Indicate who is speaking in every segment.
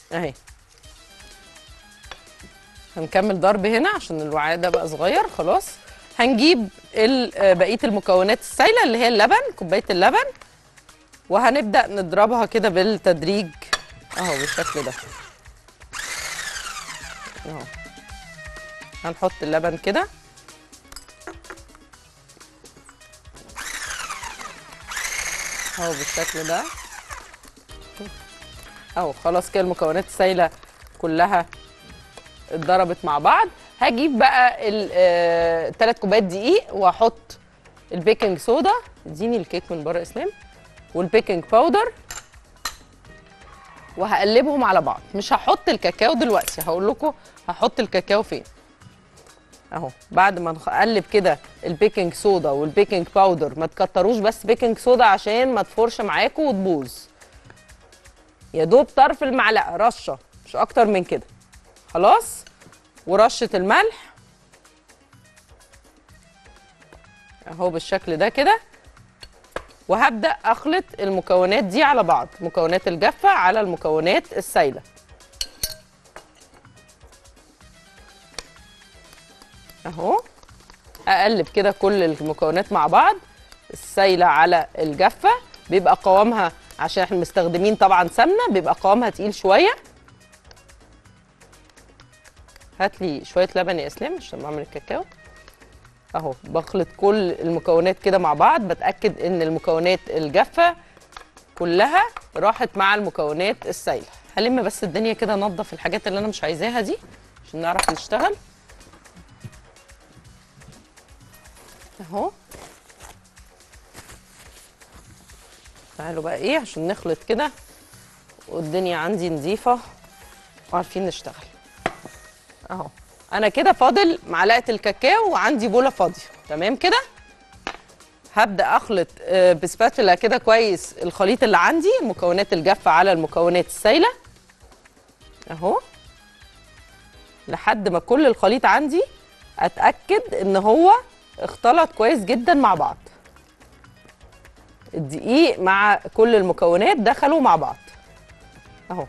Speaker 1: اهي هنكمل ضرب هنا عشان الوعاء ده بقى صغير خلاص هنجيب ال- آه، بقيه المكونات السايله اللي هي اللبن كوبايه اللبن وهنبدا نضربها كده بالتدريج اهو بالشكل ده اهو هنحط اللبن كده اهو بالشكل ده اهو خلاص كده المكونات السايله كلها اتضربت مع بعض هجيب بقى الثلاث كوبايات دقيق واحط البيكنج صودا اديني الكيك من بره اسلام والبيكنج باودر وهقلبهم على بعض مش هحط الكاكاو دلوقتي هقول لكم هحط الكاكاو فين اهو بعد ما نقلب كده البيكنج صودا والبيكنج باودر ما تكتروش بس بيكنج صودا عشان ما تفورش معاكم وتبوظ يا دوب طرف المعلقه رشه مش اكتر من كده خلاص ورشه الملح اهو بالشكل ده كده وهبدا اخلط المكونات دي على بعض مكونات الجافه على المكونات السايله اهو اقلب كده كل المكونات مع بعض السايله على الجافه بيبقى قوامها عشان احنا مستخدمين طبعا سمنه بيبقى قوامها تقيل شويه هات لي شويه لبن يا اسلام عشان بعمل الكاكاو اهو بخلط كل المكونات كده مع بعض بتاكد ان المكونات الجافه كلها راحت مع المكونات السايله هلم بس الدنيا كده انضف الحاجات اللي انا مش عايزاها دي عشان نعرف نشتغل اهو تعالوا بقى ايه عشان نخلط كده والدنيا عندي نظيفه وعارفين نشتغل اهو انا كده فاضل معلقه الكاكاو وعندي بوله فاضيه تمام كده هبدا اخلط آه، بسباتولا كده كويس الخليط اللي عندي المكونات الجافه على المكونات السايله اهو لحد ما كل الخليط عندي اتاكد ان هو اختلط كويس جدا مع بعض الدقيق مع كل المكونات دخلوا مع بعض اهو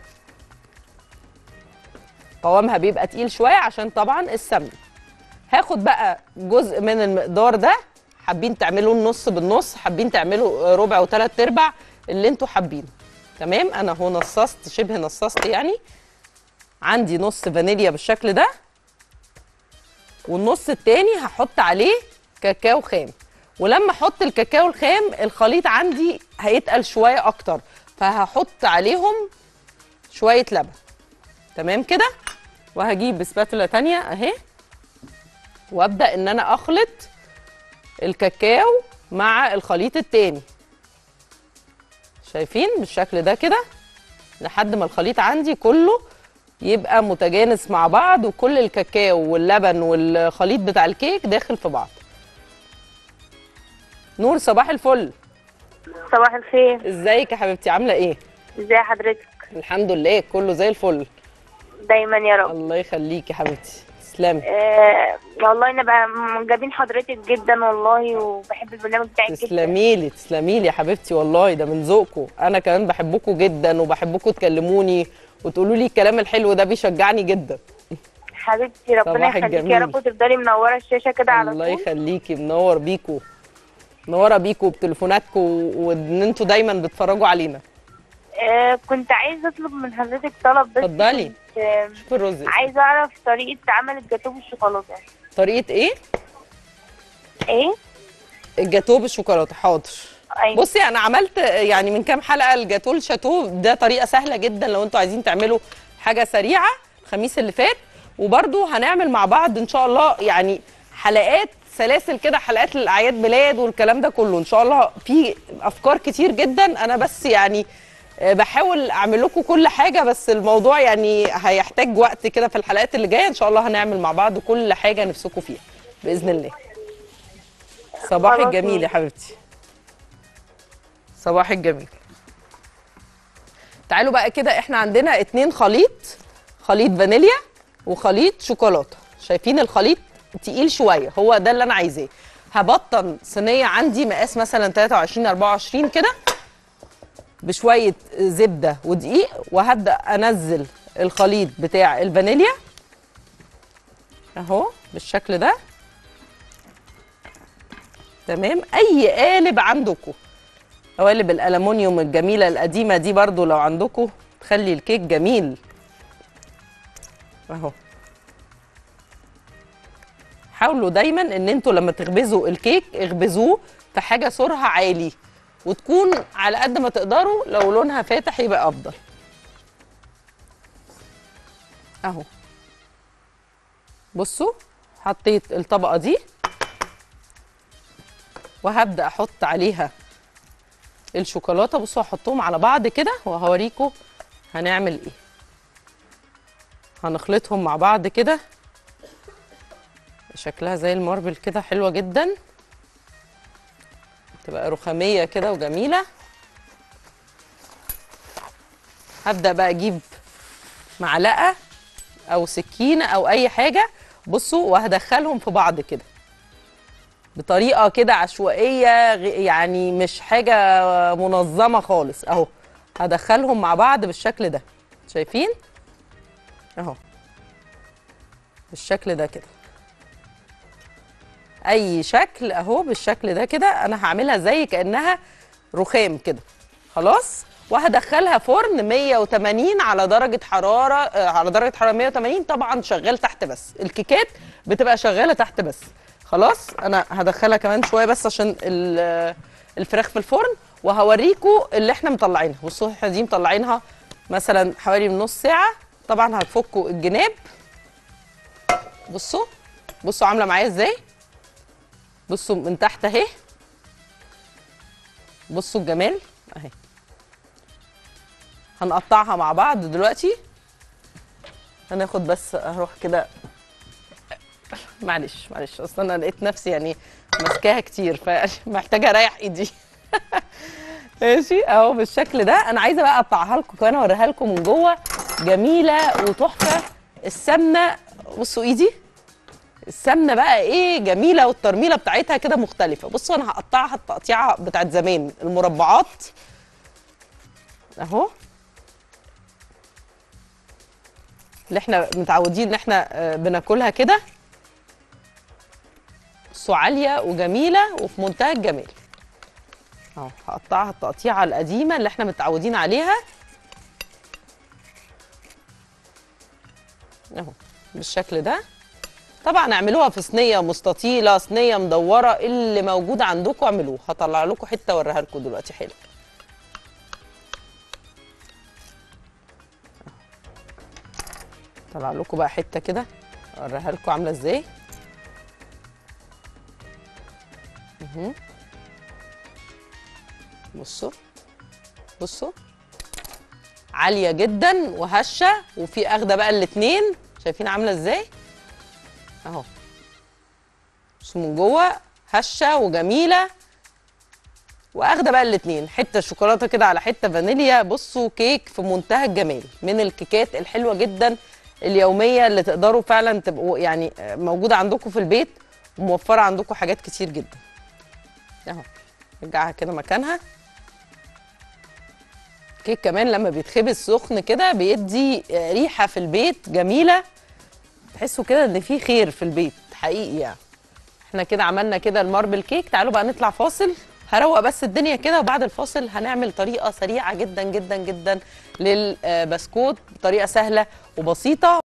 Speaker 1: قوامها بيبقى تقيل شويه عشان طبعا السمنه هاخد بقى جزء من المقدار ده حابين تعملوا النص بالنص حابين تعملوا ربع وثلاث ارباع اللي انتوا حابينه تمام انا اهو نصصت شبه نصصت يعني عندي نص فانيليا بالشكل ده والنص التاني هحط عليه كاكاو خام ولما احط الكاكاو الخام الخليط عندي هيتقل شويه اكتر فهحط عليهم شويه لبن تمام كده وهجيب سباتولا تانية اهي وابدا ان انا اخلط الكاكاو مع الخليط التاني شايفين بالشكل ده كده لحد ما الخليط عندي كله يبقى متجانس مع بعض وكل الكاكاو واللبن والخليط بتاع الكيك داخل في بعض نور صباح الفل
Speaker 2: صباح الخير
Speaker 1: ازيك يا حبيبتي عامله ايه
Speaker 2: ازي حضرتك
Speaker 1: الحمد لله كله زي الفل
Speaker 2: دايما يا رب
Speaker 1: الله يخليكي يا حبيبتي تسلمي
Speaker 2: آه والله انا بقى معجبين حضرتك جدا والله وبحب البرنامج بتاعك جدا
Speaker 1: تسلمي لي تسلمي لي يا حبيبتي والله ده من ذوقكم انا كمان بحبكم جدا وبحبكم تكلموني وتقولوا لي الكلام الحلو ده بيشجعني جدا
Speaker 2: حبيبتي ربنا
Speaker 1: صباحك
Speaker 2: يخليكي يا
Speaker 1: جميل.
Speaker 2: رب وتفضلي منوره الشاشه كده على
Speaker 1: الله
Speaker 2: طول
Speaker 1: يخليكي منور بيكو منوره بيكو بتليفوناتكم وان انتوا دايما بتتفرجوا علينا
Speaker 2: آه كنت عايزه اطلب من حضرتك طلب بس
Speaker 1: اتفضلي.
Speaker 2: كنت، آه
Speaker 1: شوفي الرز
Speaker 2: عايزه اعرف طريقه عمل الجاتوه بالشوكولاته
Speaker 1: طريقه ايه
Speaker 2: ايه
Speaker 1: الجاتوه بالشوكولاته حاضر
Speaker 2: أيوة.
Speaker 1: بصي انا عملت يعني من كام حلقه الجاتوه الشاتوه ده طريقه سهله جدا لو انتوا عايزين تعملوا حاجه سريعه الخميس اللي فات وبرده هنعمل مع بعض ان شاء الله يعني حلقات سلاسل كده حلقات للاعياد ميلاد والكلام ده كله ان شاء الله في افكار كتير جدا انا بس يعني آه، بحاول اعمل لكم كل حاجه بس الموضوع يعني هيحتاج وقت كده في الحلقات اللي جايه ان شاء الله هنعمل مع بعض كل حاجه نفسكم فيها باذن الله صباحك
Speaker 2: خلاص
Speaker 1: جميل يا
Speaker 2: ماشي.
Speaker 1: حبيبتي صباحك جميل تعالوا بقى كده احنا عندنا اتنين خليط خليط فانيليا وخليط شوكولاته شايفين الخليط تقيل شويه هو ده اللي انا عايزاه هبطن صينيه عندي مقاس مثلا 23 24 كده بشويه زبده ودقيق وهبدا انزل الخليط بتاع الفانيليا اهو بالشكل ده تمام اي قالب عندكم قوالب الالومنيوم الجميله القديمه دي برضو لو عندكم تخلي الكيك جميل اهو حاولوا دايما ان انتوا لما تخبزوا الكيك اخبزوه في حاجه سورها عالي وتكون على قد ما تقدروا لو لونها فاتح يبقى افضل اهو بصوا حطيت الطبقه دي وهبدا احط عليها الشوكولاته بصوا هحطهم على بعض كده وهوريكم هنعمل ايه هنخلطهم مع بعض كده شكلها زي الماربل كده حلوه جدا تبقى رخاميه كده وجميله هبدا بقى اجيب معلقه او سكينه او اي حاجه بصوا وهدخلهم في بعض كده بطريقه كده عشوائيه غ- يعني مش حاجه منظمه خالص اهو هدخلهم مع بعض بالشكل ده شايفين اهو بالشكل ده كده اي شكل اهو بالشكل ده كده انا هعملها زي كانها رخام كده خلاص وهدخلها فرن 180 على درجه حراره آه، على درجه حراره 180 طبعا شغال تحت بس الكيكات بتبقى شغاله تحت بس خلاص انا هدخلها كمان شويه بس عشان ال- آه، الفراخ في الفرن وهوريكم اللي احنا مطلعينها بصوا احنا دي مطلعينها مثلا حوالي من نص ساعه طبعا هتفكوا الجناب بصوا بصوا عامله معايا ازاي بصوا من تحت اهي بصوا الجمال اهي هنقطعها مع بعض دلوقتي هناخد بس اروح كده معلش معلش اصل انا لقيت نفسي يعني ماسكاها كتير فمحتاجه اريح ايدي ماشي اهو بالشكل ده انا عايزه بقى اقطعها لكم كمان اوريها لكم من جوه جميله وتحفه السمنه بصوا ايدي السمنه بقى ايه جميله والترميله بتاعتها كده مختلفه بصوا انا هقطعها التقطيعه بتاعت زمان المربعات اهو اللي احنا متعودين ان احنا آه، بناكلها كده بصوا عاليه وجميله وفي منتهى الجمال اهو هقطعها التقطيعه القديمه اللي احنا متعودين عليها اهو بالشكل ده طبعا اعملوها في صينيه مستطيله صينيه مدوره اللي موجود عندكم اعملوه هطلع لكم حته اوريها لكم دلوقتي حلو طلع لكم بقى حته كده اوريها لكم عامله ازاي مهم. بصوا بصوا عاليه جدا وهشه وفي اخده بقى الاتنين شايفين عامله ازاي اهو بصوا من جوه هشه وجميله واخده بقى الاتنين حته شوكولاته كده على حته فانيليا بصوا كيك في منتهى الجمال من الكيكات الحلوه جدا اليوميه اللي تقدروا فعلا تبقوا يعني موجوده عندكم في البيت وموفره عندكم حاجات كتير جدا اهو نرجعها كده مكانها كيك كمان لما بيتخبز سخن كده بيدي ريحه في البيت جميله تحسوا كده ان في خير في البيت حقيقي يعني احنا كده عملنا كده الماربل كيك تعالوا بقى نطلع فاصل هروق بس الدنيا كده وبعد الفاصل هنعمل طريقه سريعه جدا جدا جدا للبسكوت بطريقه سهله وبسيطه